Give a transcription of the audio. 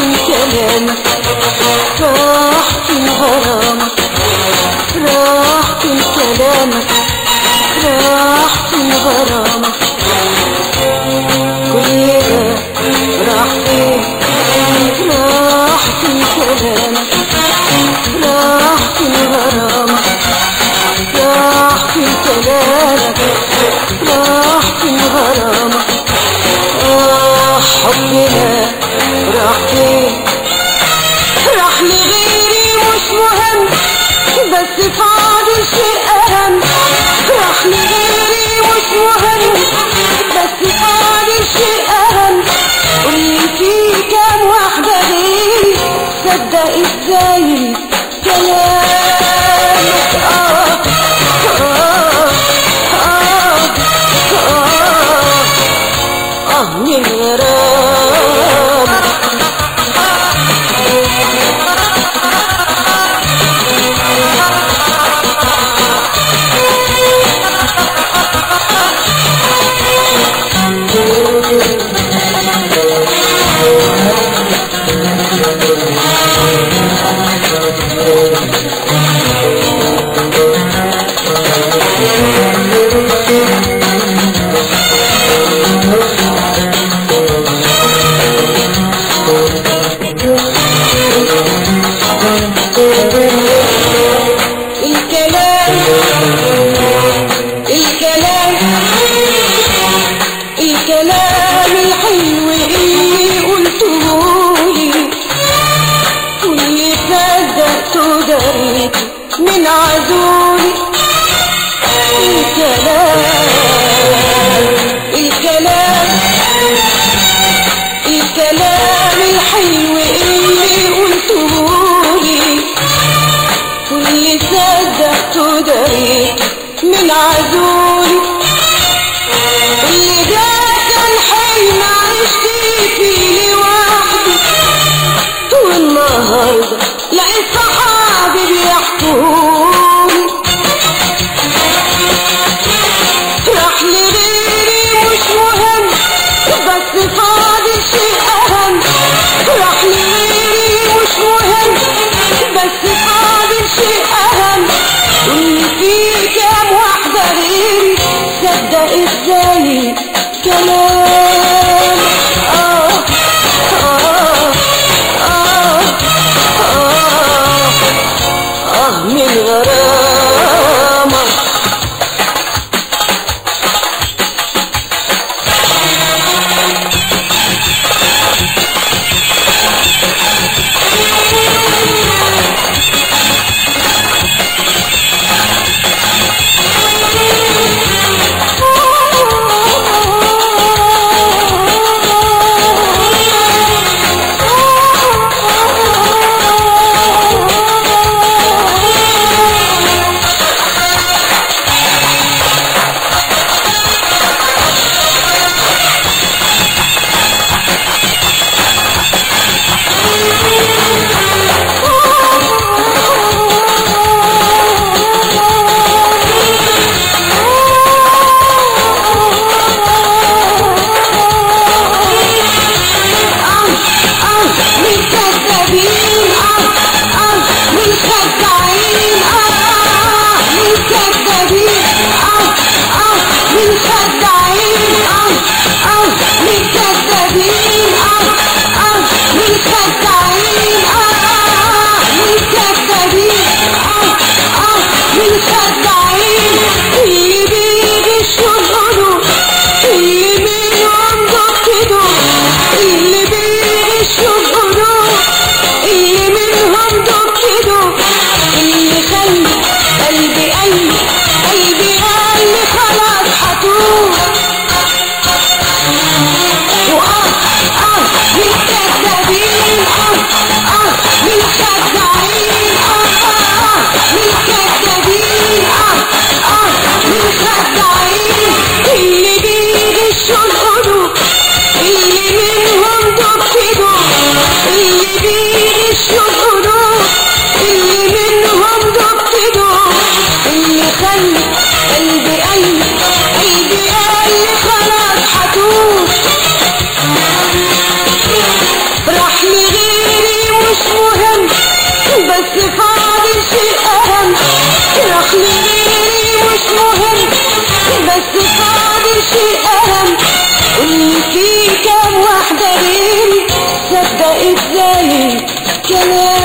كلامك راح فين غرامك راح فين كلامك راح فين غرامك كل ده راح فين راح فين كلامك راح فين غرامك راح فين كلامك راح فين غرامك آه حبنا راح فين راح لغيري مش مهم بس فاضل شيء أهم راح لغيري مش مهم بس فاضل شيء أهم قولي في كام واحدة غيري صدق ازاي كلامك آه آه آه آه آه من غرامك الكلام الكلام الكلام الحلو اللي قلتهولي واللي صدقته دريت من عزولي الكلام الكلام الكلام الحلو اللي قلتهولي واللي صدقته دريت من عزولي اللي ده كان حلم عشت فيه لوحدي والنهارده لقيت صحابي بيحكولي راح لغيري مش مهم بس فاضل شيء أهم راح لغيري مش مهم بس فاضل شيء أهم واللي في كام واحدة غيري صدق ازاي كلام آه آه آه آه مش مهم بس فاضل شيء اهم رقم غيري مش مهم بس فاضل شيء اهم قولي في كام واحدة غيري صدقت زي كلام